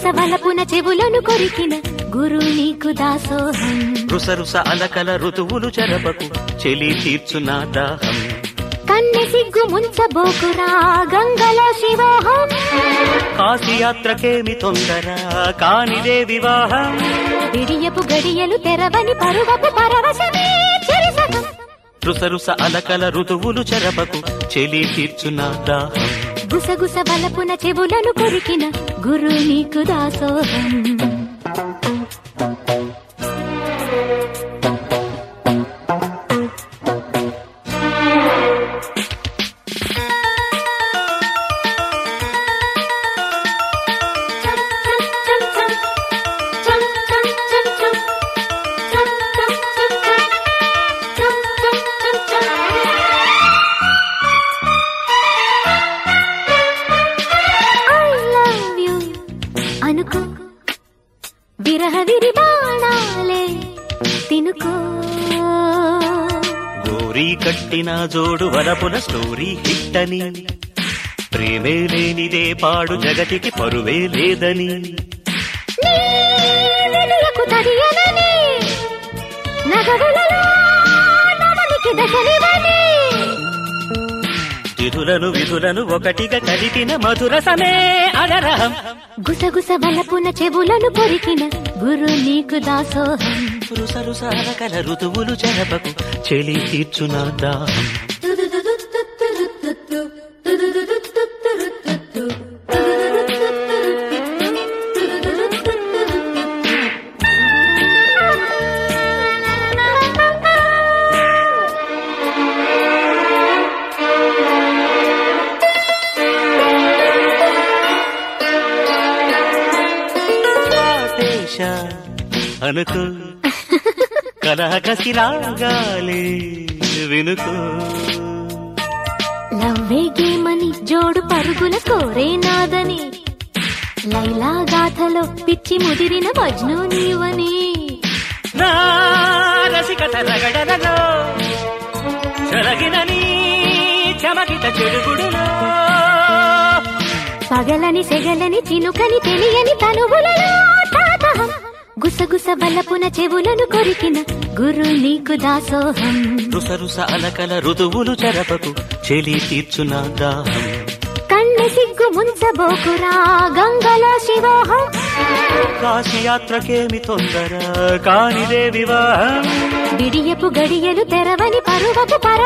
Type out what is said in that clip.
వలపున చెవులను కొరికిన గురు నీకు దాసోహం రుసరుస అలకల ఋతువులు చెరపకు చెలి తీర్చునా దాహం కన్నె సిగ్గు ముంచబోకురా గంగలో శివోహం కాశీ యాత్రకేమి తొందర కానిదే వివాహం విడియపు గడియలు తెరవని పరువపు పరవశమే చెరిసగం రుసరుస అలకల ఋతువులు చెరపకు చెలి తీర్చునా దాహం గుసగుస వలపున చెవులను కొరికిన గురు నీకు దాసోహం I love you అనుకో విరహ విరిబాణాలే తినుకో గోరీ కట్టిన జోడు వరపుల స్టోరీ హిట్టని ప్రేమే లేనిదే పాడు జగతికి పరువే లేదని నీ విలువకు తడియనని నగవులలో నవనికి దశనివని తిథులను విధులను ఒకటిగా కలిపిన మధుర సమే అగరహం గుసగుస వలపున చెవులను కొరికిన గురు నీకు దాసోహం రుసరుస అలకల ఋతువులు చెరపకు చెలి తీర్చునా దాహం ఆదేశ అనుకో కలహకసి రాగాలే వినుకో లవ్వే గేమని జోడు పరుగుల కోరేనాదని లైలా గాథలో పిచ్చి ముదిరిన మజ్ను నీవని నా రసికత రగడలలో చెలగిన నీ చమకిత చెడుగుడులో పగలని సెగలని చినుకని తెలియని తనువులలో తాతహం గుసగుస బలపున చెవులను కొరికిన గురు నీకు దాసోహం రుసరుస అలకల ఋతువులు చెరపకు చెలి తీర్చునా దాహం కన్నె సిగ్గు ముంచబోకురా గంగలో శివోహం కాశీ యాత్రకేమి తొందర కానిదే వివాహం విడియపు గడియలు తెరవని పరువపు పర